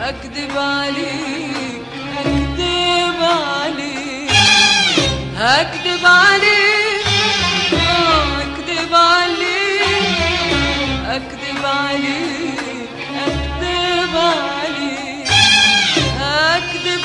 اكذب عليك اكذب عليك هكذب عليك آه، اكذب عليك اكذب عليك اكذب عليك اكذب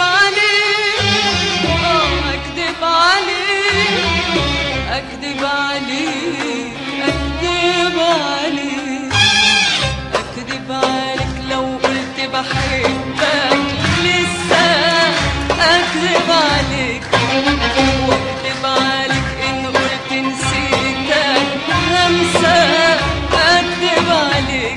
عليك آه، اكذب عليك اكذب عليك اكذب عليك اكذب عليك لو قلت بحبك لسه اكذب عليك واكذب عليك ان قلت نسيتك همسة اكذب عليك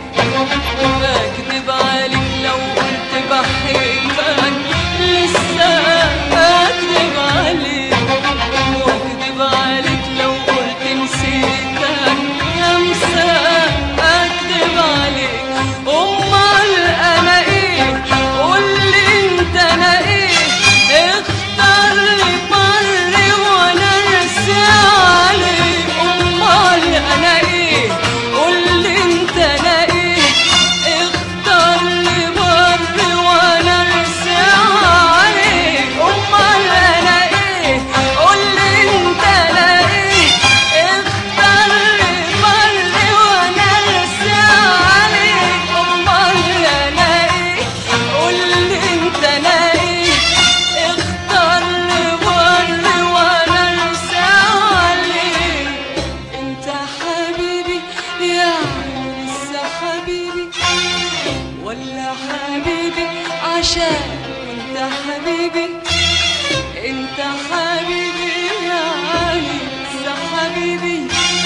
اكذب عليك لو قلت بحبك لسه اكذب عليك واكذب عليك لو قلت نسيتك همسة اكذب عليك امال انا ايه قولي انت انا ايه اختار لي بر وانا ارسي عليك امال انا ايه قولي انت انا ايه اختار لي بر وانا ارسي عليك امال انا ايه قولي انت انا ايه اختار لي بر وانا ارسي عليك امال انا ايه قولي انت انا ايه اختار لي بر وانا ارسي عليك انت حبيبي يا لسه حبيبي ولا حبيبي عشان انت حبيبي انت حبيبي يعني لسه حبيبي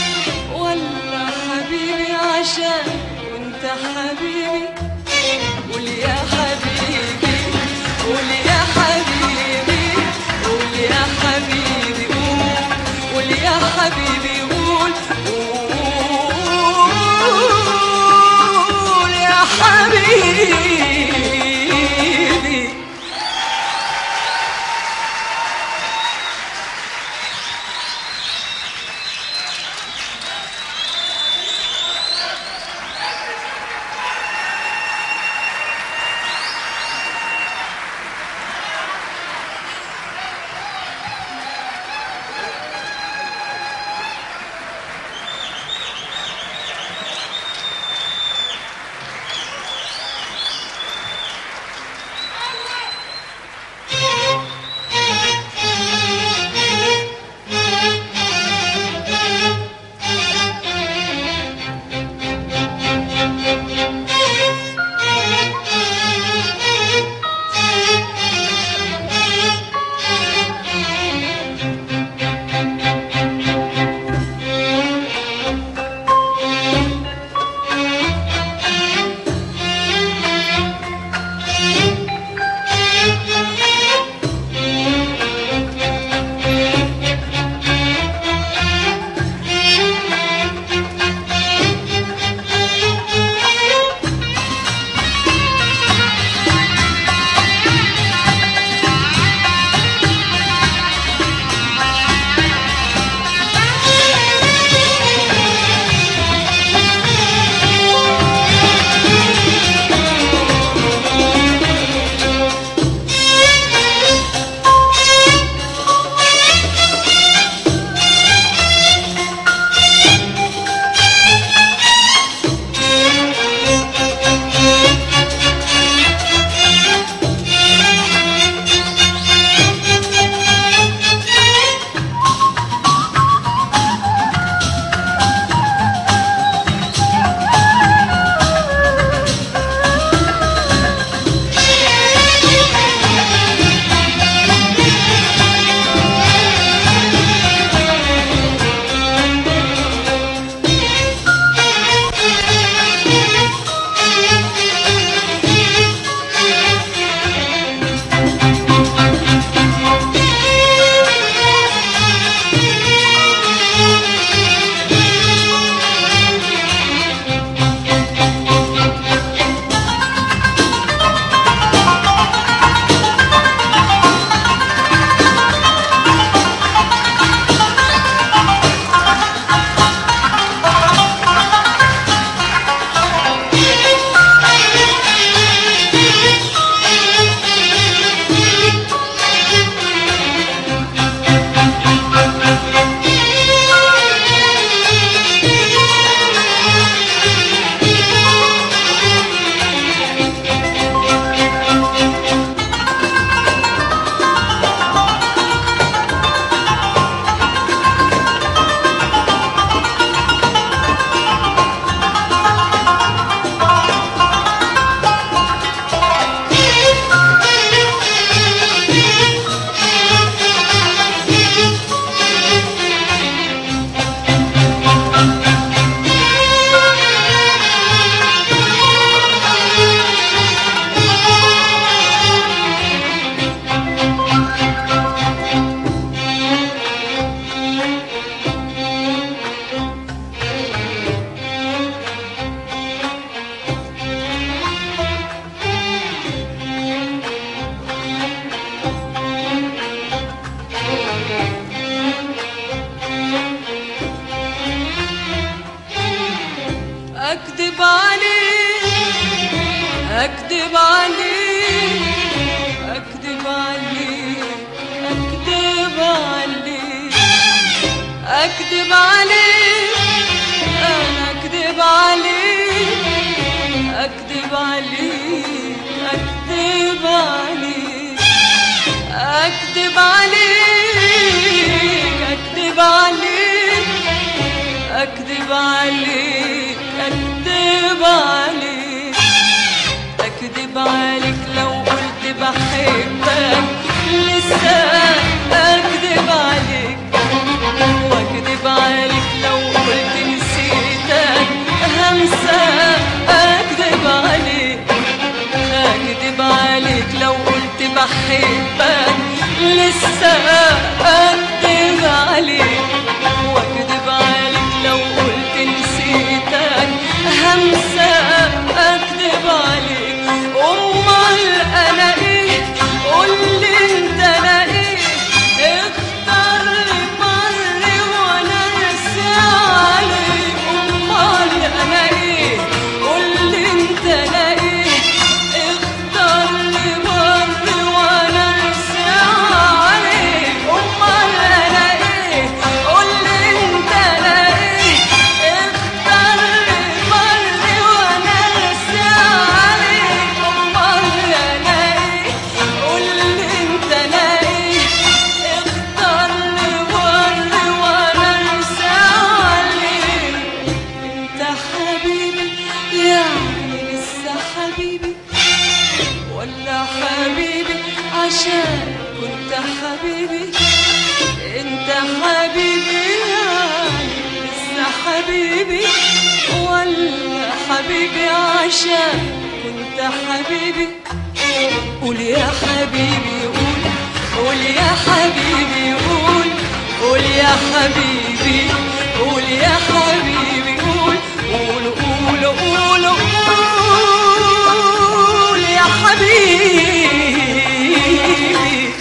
ولا حبيبي عشان انت حبيبي قول يا حبيبي قول يا حبيبي قول يا حبيبي قول قول يا حبيبي قول قول يا حبيبي اكذب عليك انا اكذب عليك اكذب عليك اكذب عليك اكذب عليك اكذب عليك اكذب عليك اكذب عليك اكذب عليك لو قلت بحبك لسه اكذب عليك واكذب عليك لو قلت نسيتك همسة اكذب عليك اكذب عليك لو قلت بحبك لسه اكذب عليك واكذب عليك لو قلت نسيتك همسة اكذب عليك امال انا ايه قولي انت انا ايه اختار لي بر وانا راسي عليك امال انا ايه قولي انت انا ايه اختار لي بر وانا راسي عليك امال انا ايه قولي انت انا ايه اختار لي بر وانا راسي عليك امال انا ايه قولي انت انا ايه اختار لي بر وانا راسي عليك انت حبيبي يعني لسه حبيبي ولا حبيبي عشان كنت حبيبي انت حبيبي يعني لسه حبيبي ولا حبيبي عشان كنت حبيبي قول يا حبيبي قول قول يا حبيبي قول قول يا حبيبي قول يا حبيبي قول قول قول قول قول يا حبيبي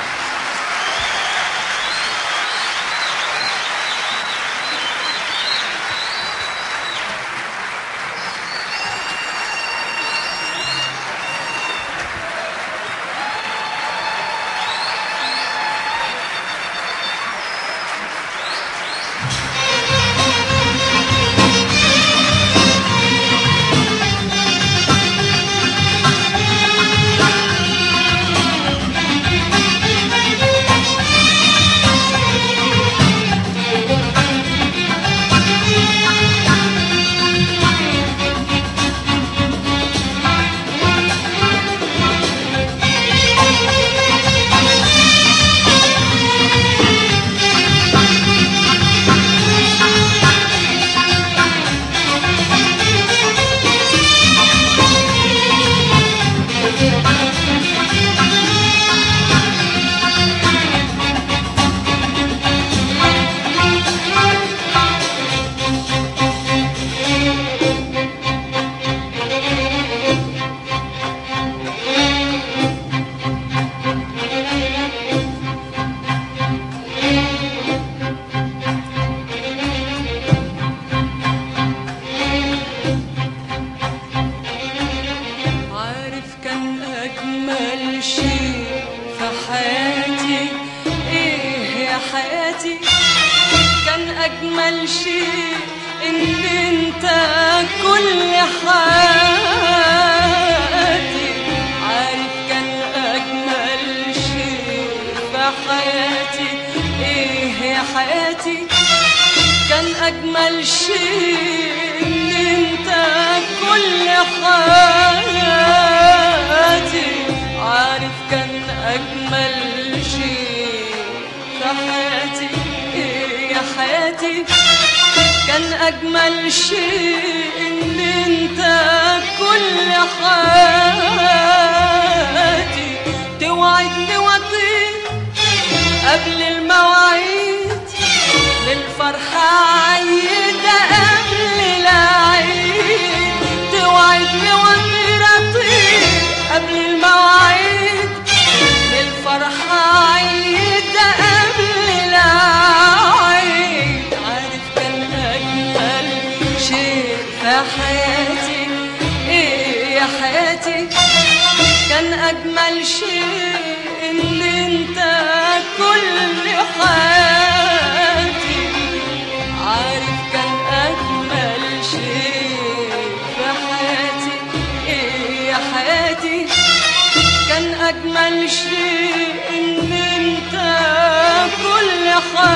عارف كان أجمل شيء في حياتي إيه يا حياتي كان أجمل شيء إن أنت كل حياتي عارف كان أجمل شيء في حياتي إيه يا حياتي كان أجمل شيء إن أنت كل حياتي عارف كان أجمل شيء في حياتي إيه يا حياتي كان أجمل شيء إن أنت كل حياتي توعدني وطير قبل المواعيد للفرحة عيدة قبل العيد توعدني وطير أطير قبل المواعيد للفرحة عيدة قبل العيد عارف كان أجمل شيء في حياتي إيه يا حياتي كان أجمل شيء إن أنت كل حياتي أجمل شيء إن أنت كل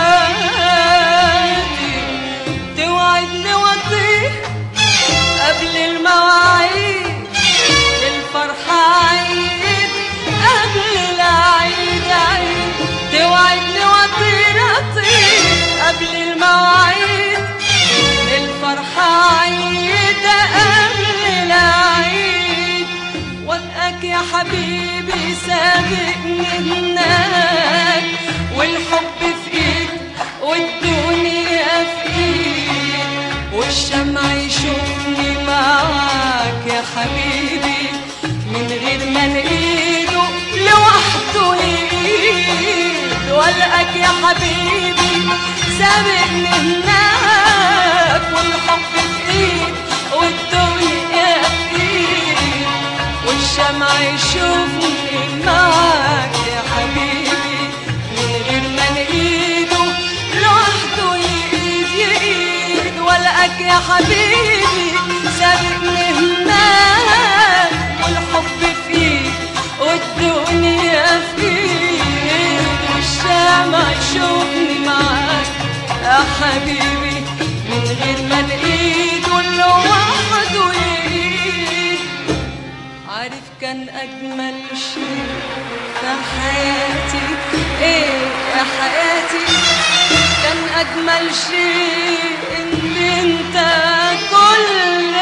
حياتي توعدني وأطير قبل المواعيد الفرحة عيد قبل العيد عيد توعدني وأطير أطير قبل المواعيد الفرحة عيد قبل العيد وفقك يا حبيبي سابقني هناك والحب في ايد والدنيا في ايد والشمع يشوفني معاك يا حبيبي من غير ما نقيده لوحده يقيد والقاك يا حبيبي سابقني هناك والحب في ايد والدنيا في ايد والشمع يشوفني معاك يا حبيبي من غير ما نقيده لوحده يقيد يقيد والقاك يا حبيبي سابقني هناك والحب فيك والدنيا فيك والشمع يشوفني معاك يا حبيبي من غير ما نقيده لوحده يقيد عارف كان أجمل شيء في حياتي إيه يا حياتي كان أجمل شيء إن أنت كل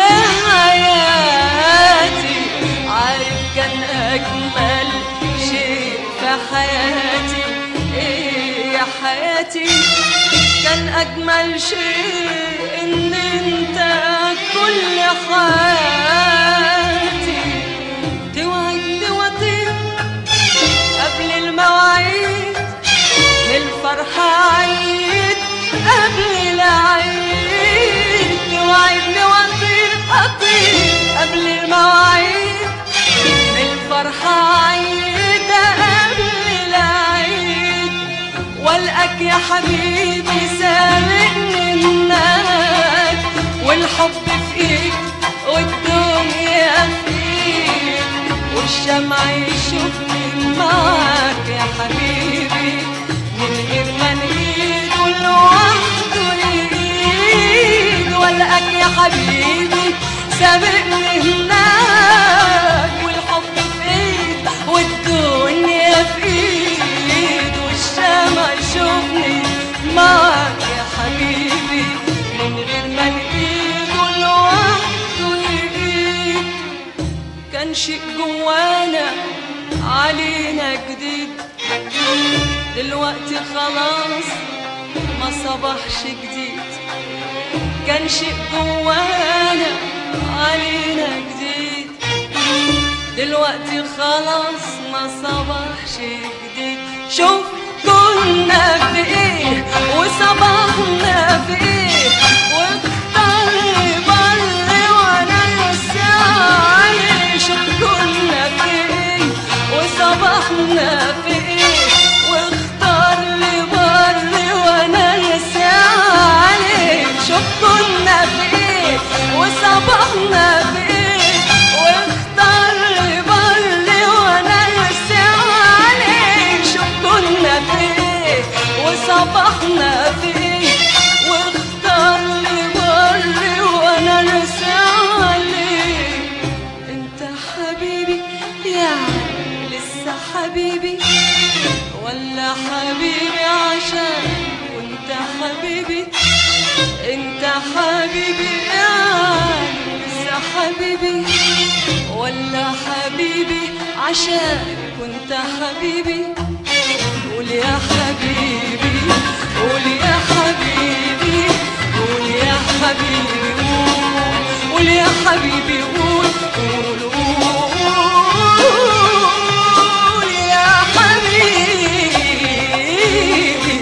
حياتي عارف كان أجمل شيء في حياتي إيه يا حياتي كان أجمل شيء إن أنت كل حياتي توعدني وأطير قبل المواعيد للفرحة عيد قبل العيد توعدني وأطير أطير قبل المواعيد للفرحة عيد قبل العيد والقاك يا حبيبي سابقني هناك والحب في ايد والدنيا في ايد والشمع يشوفني معاك يا حبيبي من غير ما نقيد لوحده يقيد والقاك يا حبيبي سابقني هناك والحب في ايد والدنيا في ايد والشمع يشوفني معاك يا حبيبي من غير ما نقيد لوحده يقيد كان شيء جوانا علينا جديد دلوقتي خلاص ما صبحش جديد كان شيء جوانا علينا جديد دلوقتي خلاص ما صبحش جديد شوف كنا في ايه وصبحنا في ايه واختار بر وانا لسه عليه شوف كنا في ايه وصبحنا في ايه واختار لي بر وانا لسه عليه شوف كنا في ايه وصبحنا في ايه واختار لي بر وانا لسه عليه شوف كنا في ايه وصبحنا في ايه واختار لي بر وانا لسه عليه انت حبيبي يعني لسه حبيبي ولا حبيبي عشان وانت حبيبي انت حبيبي يعني لسه حبيبي ولا حبيبي عشان كنت حبيبي قول يا حبيبي قول يا حبيبي قول يا حبيبي قول قول يا حبيبي قول قول قول يا حبيبي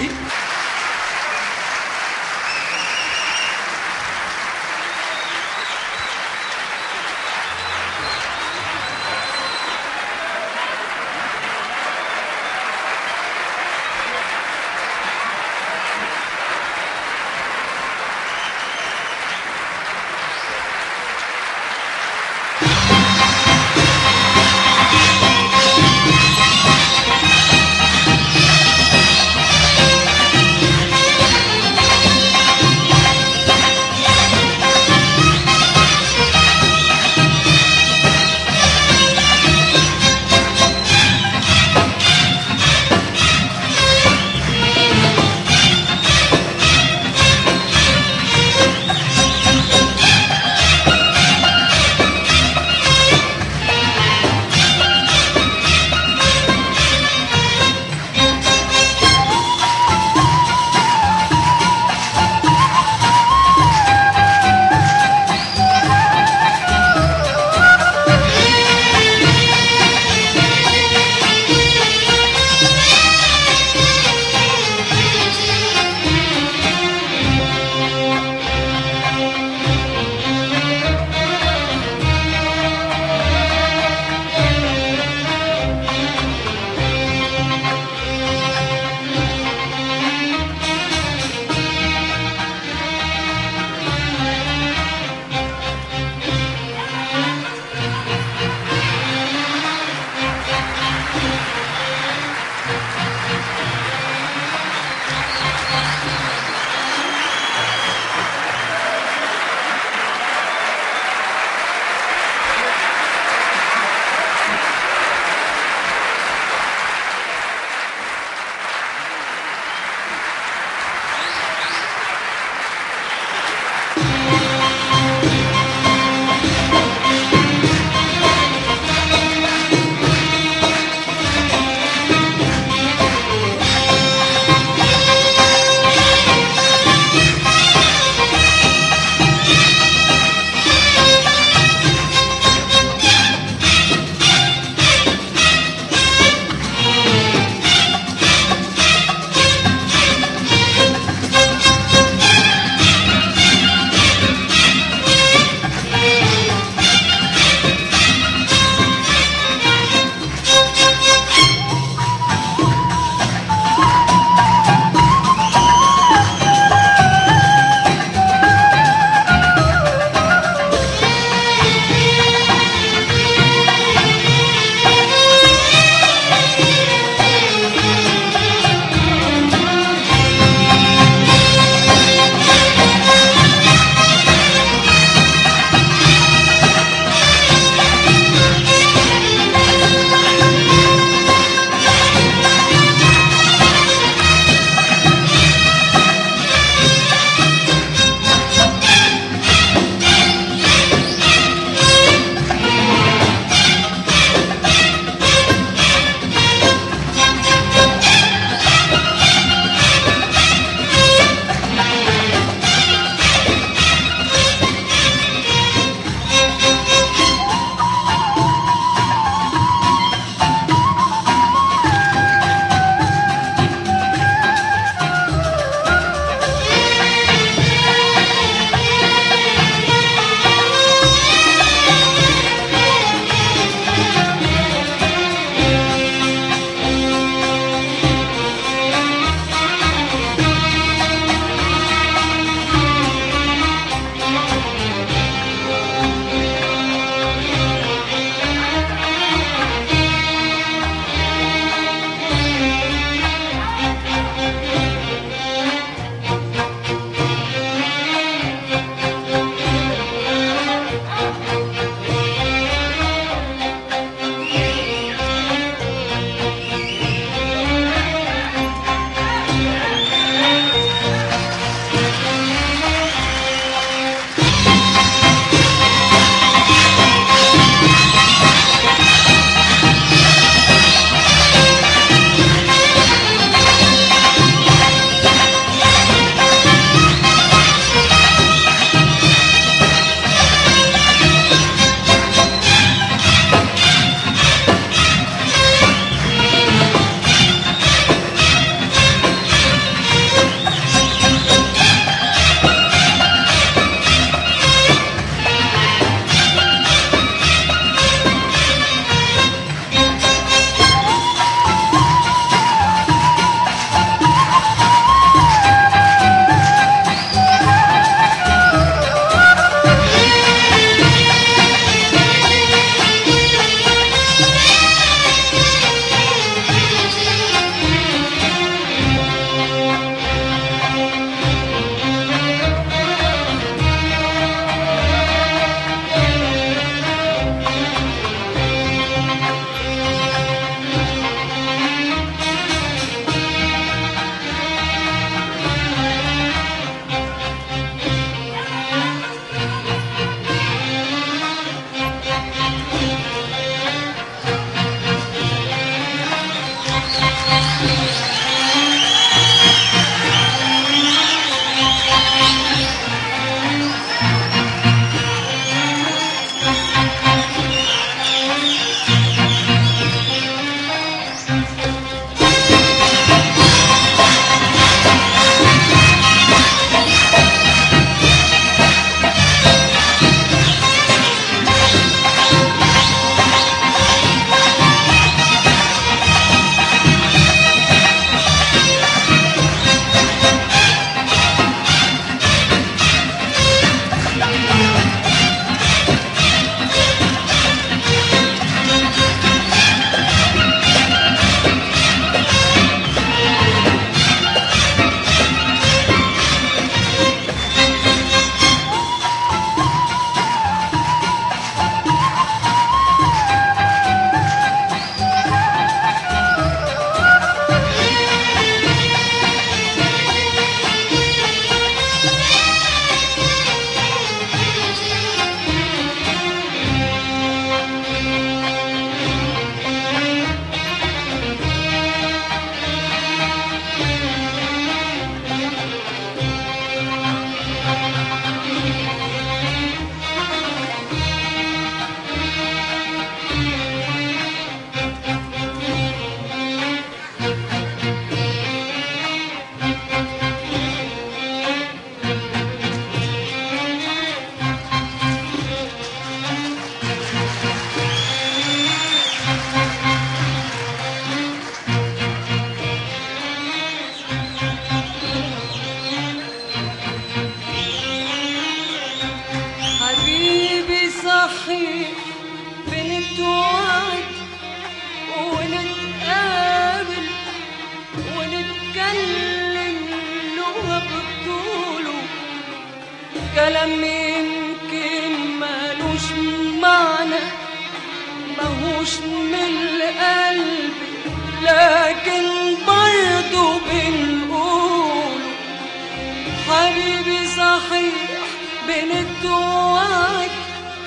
كلام يمكن مالوش معنى ماهوش من القلب لكن برضو بنقول حبيبي صحيح بنتوعد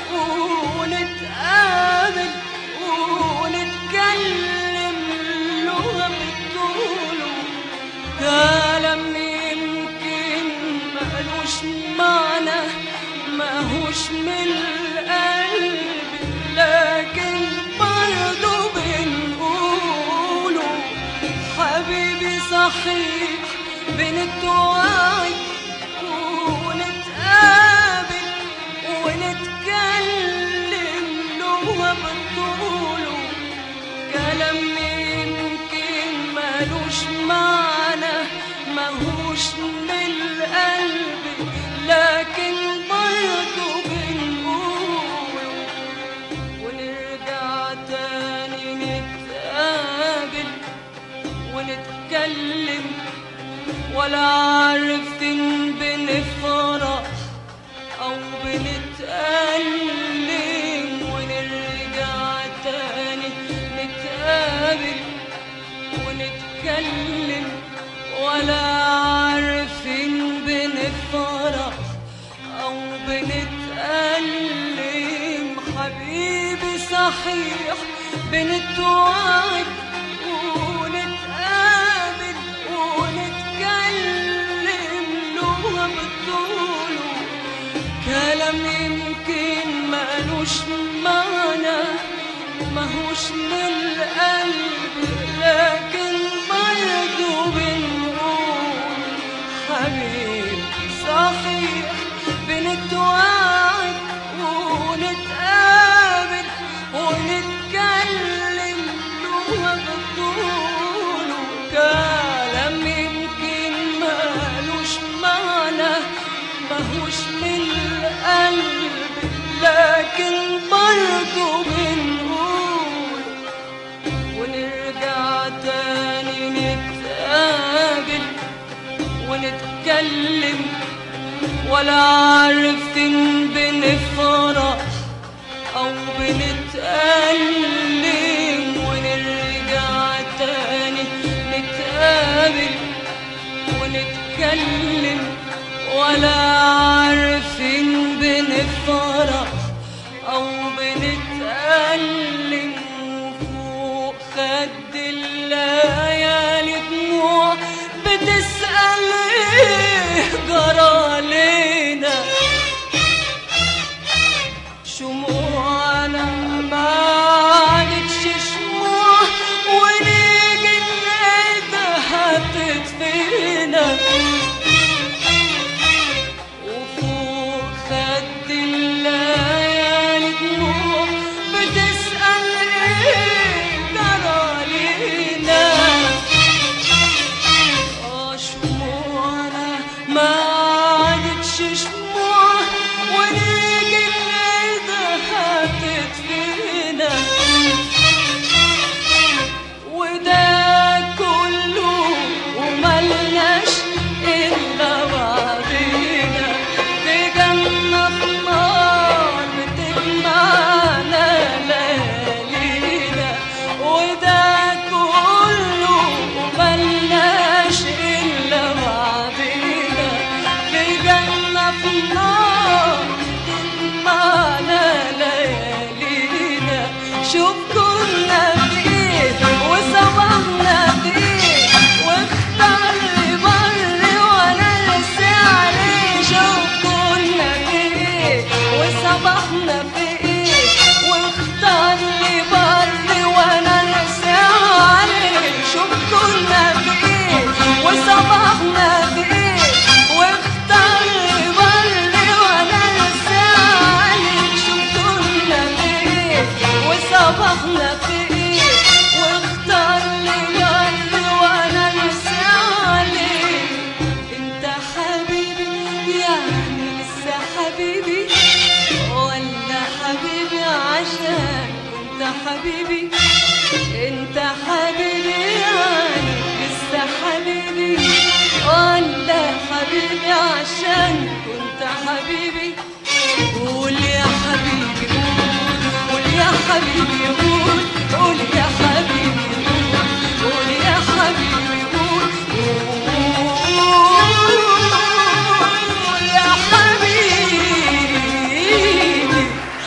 ونتقابل ونتكلم لغة بتقوله كلام يمكن مالوش معنى ماهوش من القلب لكن برضو بنقوله حبيبي صحيح بنتوعد ونتقابل ونتكلم لغة بتقوله كلام يمكن مالوش معنى ماهوش من القلب لكن برضو بنقوله ونرجع تاني نتقابل ونتكلم ولا عارفين بنفرح أو بنتألم ونرجع تاني نتقابل ونتكلم ولا عارفين بنفرح أو بنتألم حبيبي صحيح بنتوعد ونتقابل ونتكلم لغة بتقوله كلام يمكن مالوش معنى ماهوش من القلب لكن برضو بنقول حبيبي صحيح بنتوعد ونتقابل ونتكلم لغة بتقوله كلام يمكن مالوش معنى ماهوش من القلب لكن برضو بنقول ونرجع تاني نتقابل ونتكلم ولا عارفين بنفرح أو بنتألم ونرجع تاني نتقابل ونتكلم ولا عارفين بنفرح أو بنتألم فوق خد الليالي دموع بتسأل إيه جرى لينا شموعنا ما عادتش شموع ونيجي نلاقيها تطفينا وفوق خد الليالي دموع بتسأل ايه جرى لينا اه شموعنا ما عادتش شموع ونيجي نلاقيها تطفينا وده كله وملناش إلا بعضينا في جنة في نار بتجمعنا ليالينا وده كله وملناش إلا بعضينا في جنة في نار بتجمعنا ليالينا شوف كنا فين وصبحنا فين واختار لي بر وانا لسه عليه شوف كنا فين وصبحنا فين واختار لي بر وانا لسه عليه شوف كنا فين وصبحنا فين واختار لي بر وانا لسه عليه شوف كنا فين وصبحنا فين واختار لي بر وانا لسه عليه انت حبيبي يعني لسه حبيبي ولا حبيبي عشان انت حبيبي انت حبيبي يعني لسه حبيبي ولا حبيبي عشان كنت حبيبي حبيبي قول يا حبيبي قول قول يا حبيبي قول قول يا حبيبي قول قول يا حبيبي قول قول يا حبيبي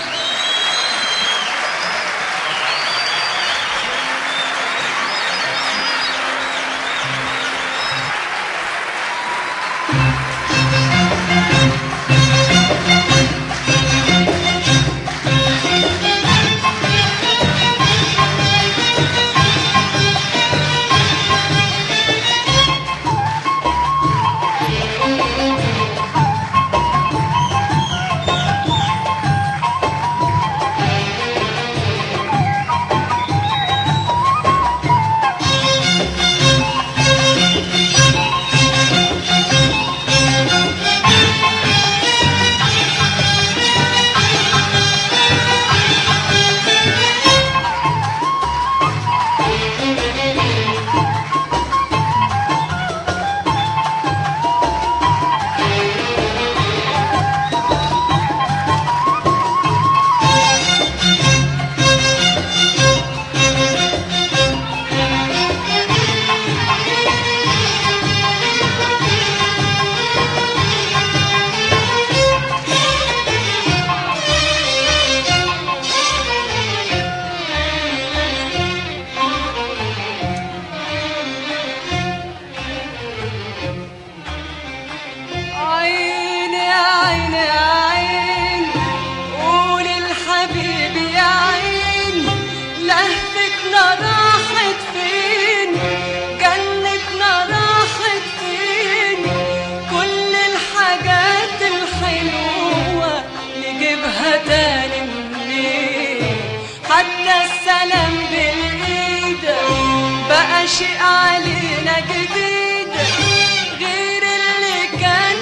عين يا عين يا عين قول الحبيب يا عين لهفتنا راحت فين جنتنا راحت فين كل الحاجات الحلوة نجيبها تاني منين حتى السلام بالإيد بقى شيء علينا جديد غير اللي كان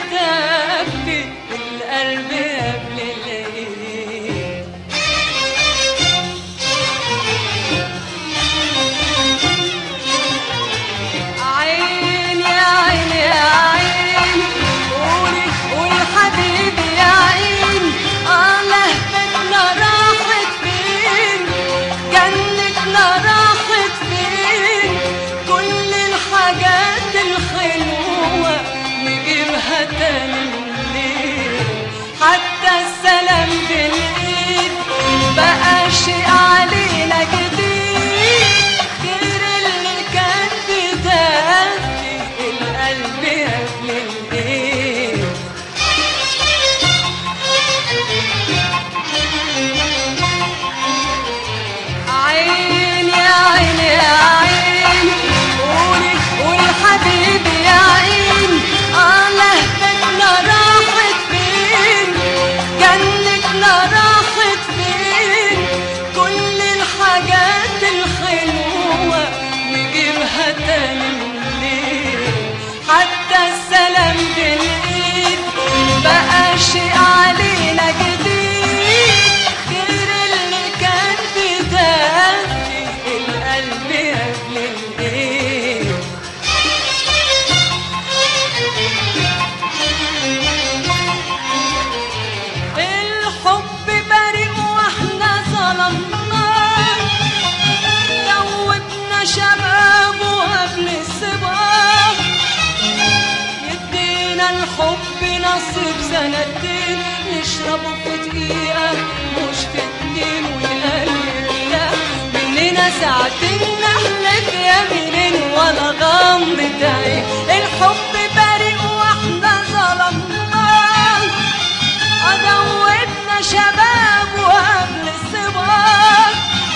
بدفي القلب قبل العيد عين يا عين يا عين قولي قولي حبيبي يا عين اه لهفتنا راحت فين جنتنا راحت فين كل الحاجات الحلوة نجيبها تاني منين حتى السلام بالايد بقى شيء علينا جديد غير اللي كان بدافي القلب قبل الايد عين يا عين يا عين قولي قولي حبيبي يا عين اه لهفتنا راحت فين جنتنا راحت فين كل الحاجات الحلوة نجيبها تاني منين حتى السلام بالايد بقى شيء علينا جديد غير اللي كان بدافي القلب قبل الايد الحب بريء واحنا ظلمناه دوبنا شباب وقبل الصباح يدينا الحب نصيب سنتين نشربه في دقيقة مش في اتنين ويقللنا مننا ساعتين نحلف يمين ولا غمضة عين الحب بريء واحنا ظلمناه أدوبنا شباب وقبل الصباح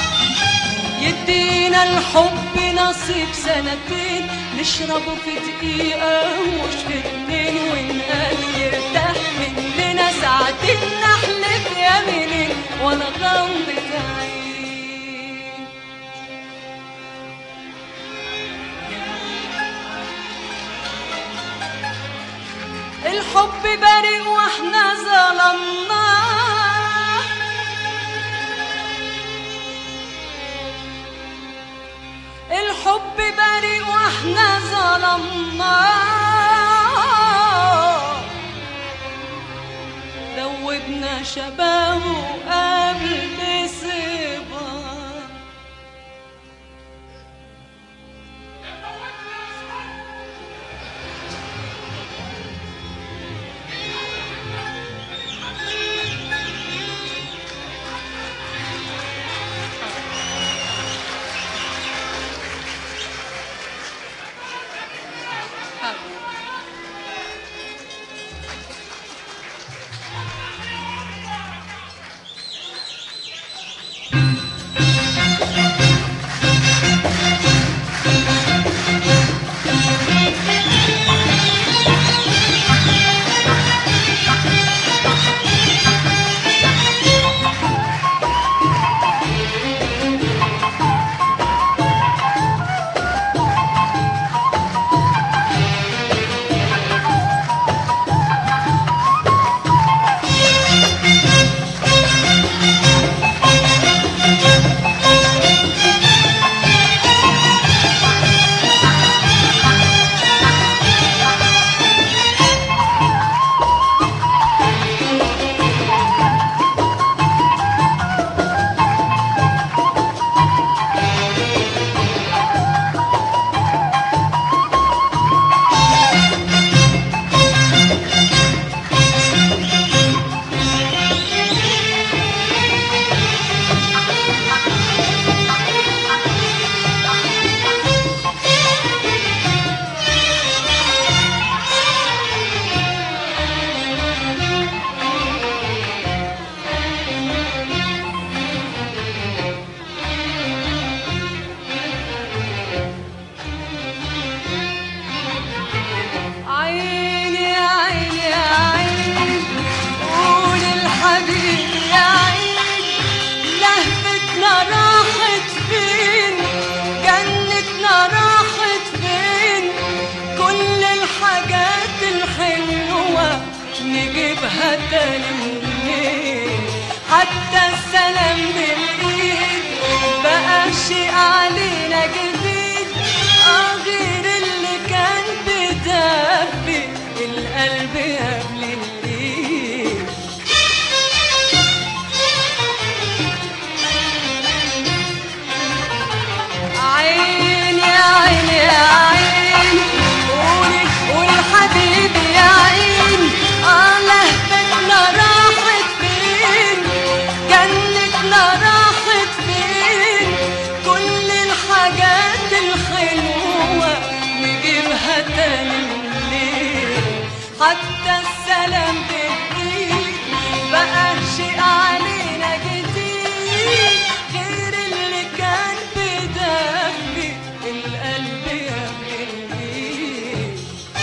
يدينا الحب نصيب سنتين نشربه في دقيقة مش في اتنين ونقال يرتاح مننا ساعتين نحلف يمينين ولا غمضة عين الحب بريء واحنا ظلمناه الحب بريء واحنا ظلمناه دوبنا شبابه قبل صبا عيني يا عيني يا عيني قول الحبيب يا عيني لهفتنا راحت فين جنتنا راحت فين كل الحاجات الحلوة نجيبها تاني منين حتى السلام بالايد بقى شيء علينا جديد اه غير اللي كان بدبي القلب قبل الليل عيني يا عيني يا عيني قولي قولي حبيبي يا عيني اه لهفتنا راحت فين جنتنا راحت فين كل الحاجات الحلوة نجيبها تاني منين حتى السلام بالإيد بقى شيء علينا جديد غير اللي كان بدمي القلب يا بالإيد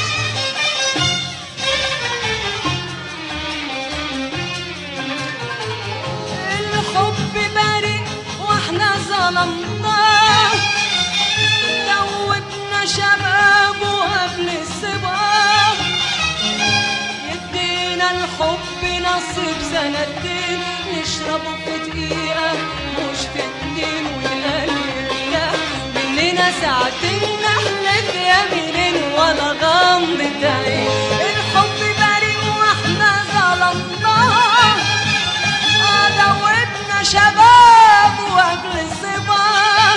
الحب بريء واحنا ظلمناه دوبنا شبابه قبل الصبا يدينا الحب نصيب سنتين نشربه في دقيقة مش في اتنين والقلب مننا ساعتين نحلف يمين ولا غمضة عين الحب بريء واحنا ظلمناه آه دوبنا شباب وقبل الصبا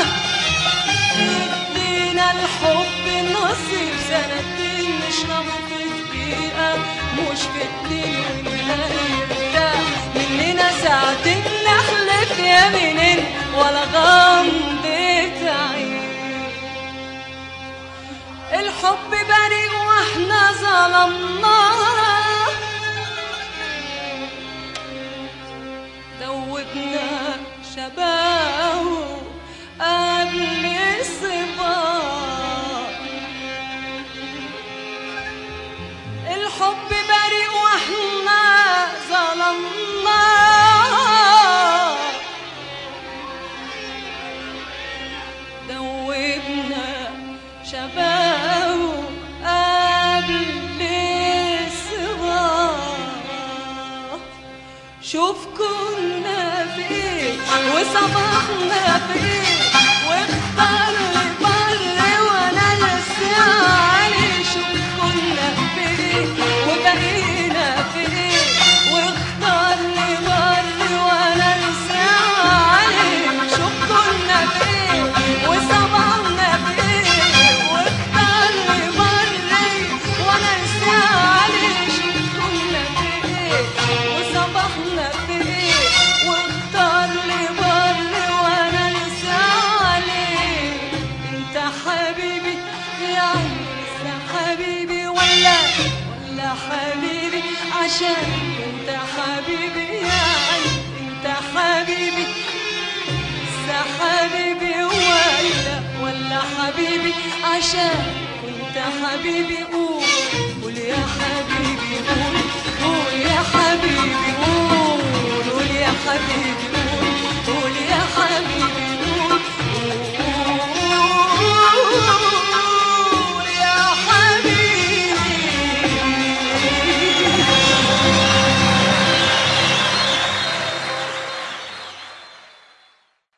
يدينا الحب نصيب سنتين نشربه في دقيقة مش في اتنين ونرتاح مننا ساعتين نحلف يمينين ولا غمضة عين الحب بريء واحنا ظلمناه دوبنا شبابه قبل الصبا الحب بريء واحنا ظلمناه دوبنا شبابه قبل الصبا شوف كنا فين وصبحنا فين واختار لي بر وانا لسه علي شوف كنا فين وبقينا فين واختار حبيبي يا عيسى حبيبي ولا ولا حبيبي عشان انت حبيبي يا عيسى انت حبيبي لسه حبيبي ولا ولا حبيبي عشان وانت حبيبي قول قول يا حبيبي قول